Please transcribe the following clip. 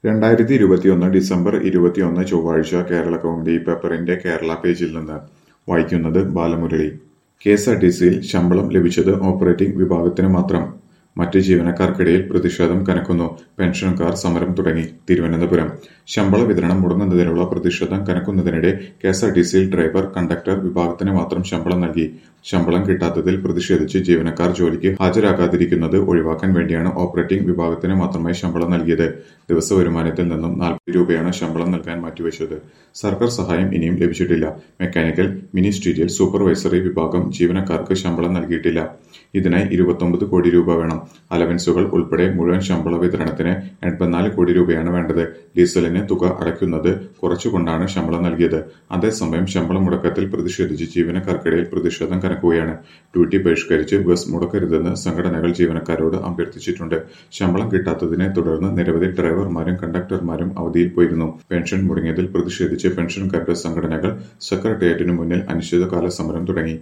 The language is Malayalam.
രണ്ടായിരത്തി ഇരുപത്തിയൊന്ന് ഡിസംബർ ഇരുപത്തിയൊന്ന് ചൊവ്വാഴ്ച കേരള കൗമുദി പേപ്പറിന്റെ കേരള പേജിൽ നിന്ന് വായിക്കുന്നത് ബാലമുരളി കെഎസ്ആർടിസിയിൽ ശമ്പളം ലഭിച്ചത് ഓപ്പറേറ്റിംഗ് വിഭാഗത്തിന് മാത്രം മറ്റ് ജീവനക്കാർക്കിടയിൽ പ്രതിഷേധം കനക്കുന്നു പെൻഷൻകാർ സമരം തുടങ്ങി തിരുവനന്തപുരം ശമ്പള വിതരണം മുടങ്ങുന്നതിനുള്ള പ്രതിഷേധം കനക്കുന്നതിനിടെ കെഎസ്ആർടിസിയിൽ ഡ്രൈവർ കണ്ടക്ടർ വിഭാഗത്തിന് മാത്രം ശമ്പളം നൽകി ശമ്പളം കിട്ടാത്തതിൽ പ്രതിഷേധിച്ച് ജീവനക്കാർ ജോലിക്ക് ഹാജരാകാതിരിക്കുന്നത് ഒഴിവാക്കാൻ വേണ്ടിയാണ് ഓപ്പറേറ്റിംഗ് വിഭാഗത്തിന് മാത്രമായി ശമ്പളം നൽകിയത് ദിവസ വരുമാനത്തിൽ നിന്നും നാൽപ്പത് രൂപയാണ് ശമ്പളം നൽകാൻ മാറ്റിവെച്ചത് സർക്കാർ സഹായം ഇനിയും ലഭിച്ചിട്ടില്ല മെക്കാനിക്കൽ മിനിസ്റ്റീരിയൽ സൂപ്പർവൈസറി വിഭാഗം ജീവനക്കാർക്ക് ശമ്പളം നൽകിയിട്ടില്ല ഇതിനായി ഇരുപത്തൊമ്പത് കോടി രൂപ വേണം അലവൻസുകൾ ഉൾപ്പെടെ മുഴുവൻ ശമ്പള വിതരണത്തിന് എൺപത്തിനാല് കോടി രൂപയാണ് വേണ്ടത് ഡീസലിന് തുക അടയ്ക്കുന്നത് കുറച്ചുകൊണ്ടാണ് ശമ്പളം നൽകിയത് അതേസമയം ശമ്പള മുടക്കത്തിൽ പ്രതിഷേധിച്ച് ജീവനക്കാർക്കിടയിൽ പ്രതിഷേധം കനക്കുകയാണ് ഡ്യൂട്ടി ബഹിഷ്കരിച്ച് ബസ് മുടക്കരുതെന്ന് സംഘടനകൾ ജീവനക്കാരോട് അഭ്യർത്ഥിച്ചിട്ടുണ്ട് ശമ്പളം കിട്ടാത്തതിനെ തുടർന്ന് നിരവധി ഡ്രൈവർമാരും കണ്ടക്ടർമാരും അവധിയിൽ പോയിരുന്നു പെൻഷൻ മുടങ്ങിയതിൽ പ്രതിഷേധിച്ച് പെൻഷൻകാരുടെ സംഘടനകൾ സെക്രട്ടേറിയറ്റിനു മുന്നിൽ അനിശ്ചിതകാല സമരം തുടങ്ങി